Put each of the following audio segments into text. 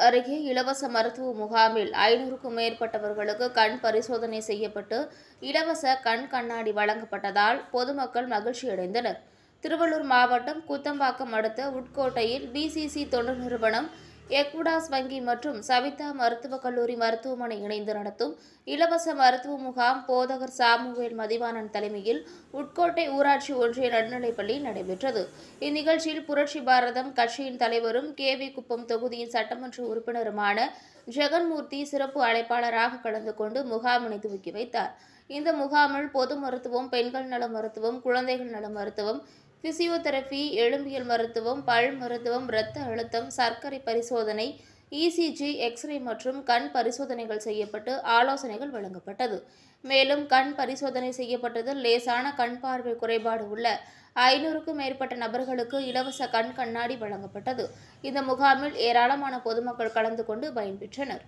அருகே இலவச மருத்துவ முகாமில் ஐநூறுக்கும் மேற்பட்டவர்களுக்கு கண் பரிசோதனை செய்யப்பட்டு இலவச கண் கண்ணாடி வழங்கப்பட்டதால் பொதுமக்கள் மகிழ்ச்சியடைந்தனர் திருவள்ளூர் மாவட்டம் குத்தம்பாக்கம் அடுத்த உட்கோட்டையில் பிசிசி தொண்டு நிறுவனம் எக்விடாஸ் வங்கி மற்றும் சவிதா மருத்துவக் கல்லூரி மருத்துவமனை இணைந்து நடத்தும் இலவச மருத்துவ முகாம் போதகர் சாமுவேல் மதிவாணன் தலைமையில் உட்கோட்டை ஊராட்சி ஒன்றிய நடுநிலைப்பள்ளி நடைபெற்றது இந்நிகழ்ச்சியில் புரட்சி பாரதம் கட்சியின் தலைவரும் கேவி குப்பம் தொகுதியின் சட்டமன்ற உறுப்பினருமான ஜெகன்மூர்த்தி சிறப்பு அழைப்பாளராக கலந்து கொண்டு முகாமினை துவக்கி வைத்தார் இந்த முகாமில் பொது மருத்துவம் பெண்கள் நல மருத்துவம் குழந்தைகள் நல மருத்துவம் பிசியோதெரபி எலும்பியல் மருத்துவம் பல் மருத்துவம் இரத்த அழுத்தம் சர்க்கரை பரிசோதனை இசிஜி எக்ஸ்ரே மற்றும் கண் பரிசோதனைகள் செய்யப்பட்டு ஆலோசனைகள் வழங்கப்பட்டது மேலும் கண் பரிசோதனை செய்யப்பட்டதில் லேசான கண் பார்வை குறைபாடு உள்ள ஐநூறுக்கும் மேற்பட்ட நபர்களுக்கு இலவச கண் கண்ணாடி வழங்கப்பட்டது இந்த முகாமில் ஏராளமான பொதுமக்கள் கலந்து கொண்டு பயன்பெற்றனர்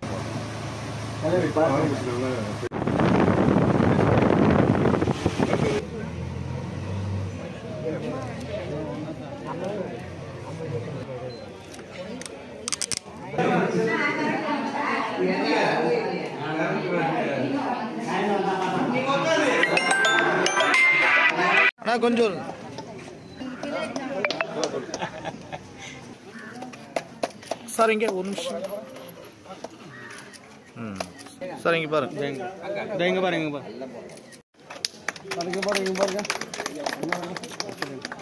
அண்ணா கொஞ்சம் சார் இங்கே ஒரு நிமிஷம் ம் சார் இங்கே பாருங்க இதோ இங்க பாருங்க இங்க பாருங்க இங்கே பாருங்க இங்கே பாருங்க